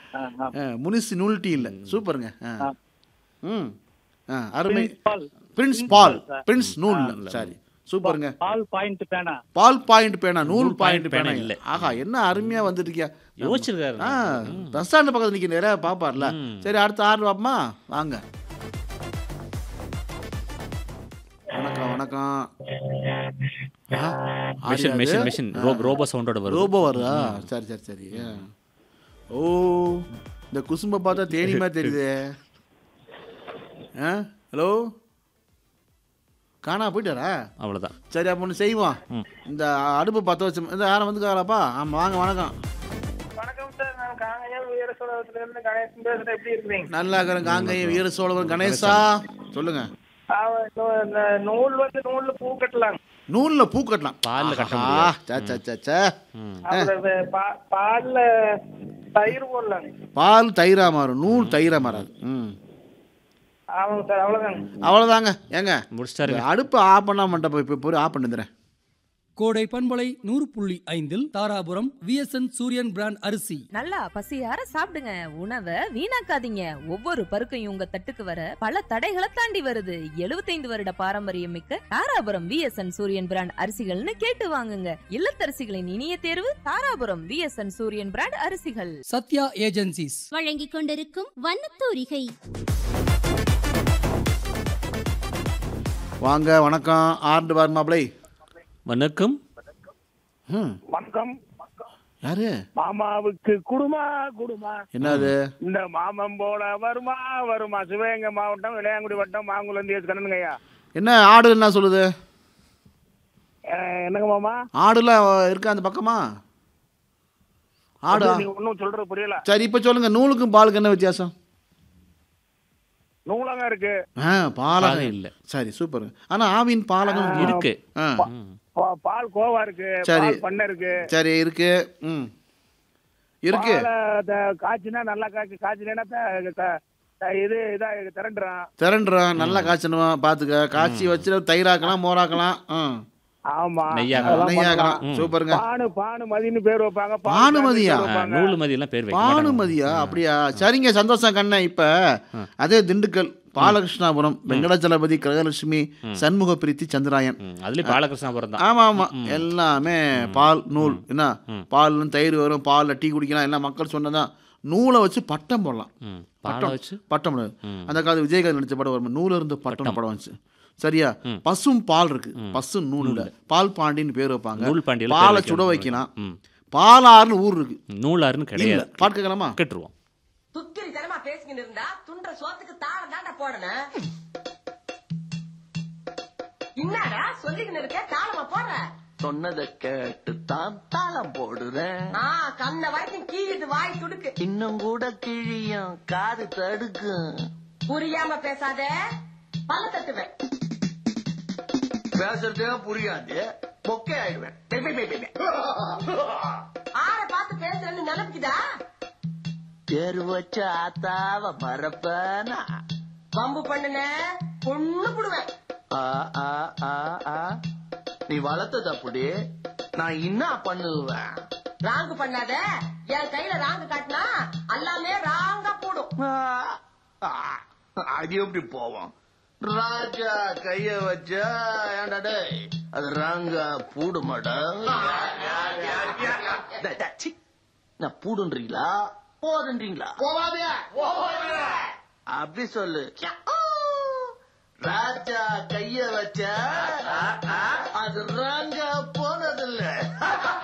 ஆ, ஆ. ஆ, முனிசி நூல்ட்டி இல்ல சூப்பருங்க ஆ. ஆ. ம் ஆ, அருமை Prince Paul. Prince Prince Paul Paul, sir. Prince நூல் இல்ல சாரி சூப்பருங்க பால் பாயிண்ட் பேனா பால் பாயிண்ட் பேனா நூல் நூல் பாயிண்ட் point பேனா பேனா இல்ல இல்ல. ஆஹா என்ன அருமையா வந்துருக்கியா யோசிச்சிருக்காரு ஆ பஸ் ஸ்டாண்ட் பக்கத்துல நிக்க நிறைய பாப்பார்ல சரி அடுத்த ஆர்டர் பாப்பமா வாங்க வணக்கம் வணக்கம் ஆ, மிஷின் ஆரியா மிஷின் அது? மிஷின் ரோபோ ரோபோ சவுண்டோட வரும் ரோபோ வருதா சரி சரி சரி ஆ. ஓ இந்த குசும்ப பார்த்தா தேனி மாதிரி தெரியுதே ஆ ஹலோ காணா போயிட்டாரா அவ்வளவுதான் சரி அப்போ ஒன்று செய்வோம் இந்த அடுப்பு பற்ற வச்சு இந்த யாரும் வந்துக்காரப்பா ஆமாம் வாங்க வணக்கம் வணக்கம் சார் நான் காங்கயம் வீர சோழத்துல இருந்து கணேசன் பேசுறேன் எப்படி இருக்கிறீங்க நல்லா இருக்கிறேன் காங்கையும் வீர சோழவன் கணேசா சொல்லுங்க அவன் நூ- இந்த நூல் வந்து நூல்ல பூ கட்டலாம் நூல்ல பூ கட்டலாம் பால்ல கட்ட ஆஹா, முடியாது. சே, சே, சே, சே. அப்புறம் வே- பா- பால்ல தயிர் போடலாம் பால் தயிரா மாறும் நூல் தயிரா மாறாது ம் ஆமாங்க சார் அவ்வளவுதாங்க அவ்வளோதாங்க ஏங்க முடிச்சிட்டாரு இந்த அடுப்பு ஆஃப் பண்ணா மட்டும் இப்போ போய் ஆஃப் பண்ணிடுறேன் கோடை பண்பலை நூறு புள்ளி ஐந்தில் தாராபுரம் விஎஸ்என் சூரியன் பிராண்ட் அரிசி நல்லா பசியார சாப்பிடுங்க உணவை வீணாக்காதீங்க ஒவ்வொரு பருக்கையும் உங்க தட்டுக்கு வர பல தடைகளை தாண்டி வருது 75 வருட பாரம்பரியம் மிக்க தாராபுரம் விஎஸ்என் சூரியன் பிராண்ட் அரிசிகள்னு கேட்டு வாங்குங்க இல்லத்தரசிகளின் இனிய தேர்வு தாராபுரம் விஎஸ்என் சூரியன் பிராண்ட் அரிசிகள் சத்யா ஏஜென்சிஸ் வழங்கிக் கொண்டிருக்கும் வண்ணத்தூரிகை வாங்க வணக்கம் ஆர்டு பார் மாப்பிளை வணக்கம் ம் வணக்கம் யாரு மாமாவுக்கு குடுமா குடுமா என்னது இந்த மாமன் போல வருமா வருமா சிவகங்கை மாவட்டம் இளையாங்குடி வட்டம் மாங்குளம் எஸ் கண்ணனுங்க ஐயா என்ன ஆடு என்ன சொல்லுது அஹ், என்னங்க மாமா ஆடுலாம் இருக்கா அந்த பக்கமா ஆடு நீங்க ஒன்னும் சொல்றது புரியல சரி இப்போ சொல்லுங்க நூலுக்கும் பாலுக்கு என்ன வித்தியாசம் நூலகம் இருக்கு ஆ பாலகம் பாலகம் இல்ல. சரி சூப்பர் ஆனா ஆவின் பாலகம் இருக்கு ஆ பா- பால் கோவா இருக்கு சரி. பால் பண்ணை இருக்கு சரி இருக்கு ம் இருக்கு பாலை த- காய்ச்சினா நல்லா காய்ச்சி காய்ச்சினா த- த- த- இது இதா திரண்டுறான் திரண்டுறோம் நல்லா காய்ச்சணும் பார்த்துக்க காய்ச்சி வச்சு தயிராக்கலாம் மோராக்கலாம் ம் ஆமா நெய்யாக்கலாம். அதெல்லாம் நெய்யாக்கலாம் பண்ணலாம். சூப்பருங்க பானு பானுமதின்னு பேர் வைப்பாங்க பால் பானுமதியா? பேர் வைப்பாங்க. நூலு மதி எல்லாம் பேர் வைக்க மாட்டாங்க. பானுமதியா அப்படியா சரிங்க சந்தோஷம் கண்ணே இப்ப அதே திண்டுக்கல் பாலகிருஷ்ணாபுரம் வெங்கடாச்சலபதி கனகலட்சுமி சண்முக பிரீத்தி சந்திராயன் ம், அதுலயும் பாலகிருஷ்ணாபுரம் தான் ஆமா ஆமா எல்லாமே பால் நூல் என்ன பால் தயிர் வரும் பால்ல டீ குடிக்கலாம் எல்லாம் மக்கள் சொன்னதான் நூலை வச்சு பட்டம் போடலாம் ம், பாலை பட்டம் வச்சு பட்டம் போடாது. அந்த காலத்து விஜயகாந்த் நடிச்ச படம் வரும் நூல இருந்து பட்டம் படம் வந்துச்சு சரியா பசும் பால் இருக்கு பசு நூல் இல்ல பால் பாண்டின்னு பேர் வைப்பாங்க நூல் பாண்டியில பாலை பேர் சுட வைக்கலாம். வைக்கலாம் ம். பாலாறுன்னு ஊர் இருக்கு நூலாருன்னு இல்ல கிடையாது பாட்டு கேட்கலாமா கட்டுருவோம் துக்கிரி தனமா பேசிக்கிட்டு இருந்தா துண்ட சோத்துக்கு தாளம் தாண்டா போடணும் என்னடா சொல்லிக்கின்னு இருக்க தாளமா போடுற சொன்னதை கேட்டு தான் தாளம் போடுறேன் ஆ கண்ண வரைக்கும் கீழிட்டு வாய் துடுக்கு இன்னும் கூட கிழியும் காது தடுக்கும் புரியாம பேசாத பல்ல தட்டுவேன் பேசுறதே புரியாது பொக்கே ஆயிடுவேன் பெ, பெ, பெ, பெ, பெ. ஆற பார்த்து பேசுறேன்னு நினைப்புக்குதா பேரு வச்ச ஆத்தாவ மறப்பனா வம்பு பண்ணுன பொண்ணு புடுவேன் ஆ, ஆ, ஆ, ஆ. நீ வளர்த்தது அப்படி நான் என்ன பண்ணுவேன் ராங்கு பண்ணாத என் கையில ராங்கு காட்டினா எல்லாமே ராங்கா போடும் ஆ, ஆ, அது எப்படி போவோம் ராஜா கைய வச்சா ஏன்டா டேய் அது ராங்கா பூடுமாடா டேய், டேய், சீ. நான் பூடுன்றீங்களா போதுன்றீங்களா அப்படி சொல்லு ராஜா கைய வச்சா அது ராங்க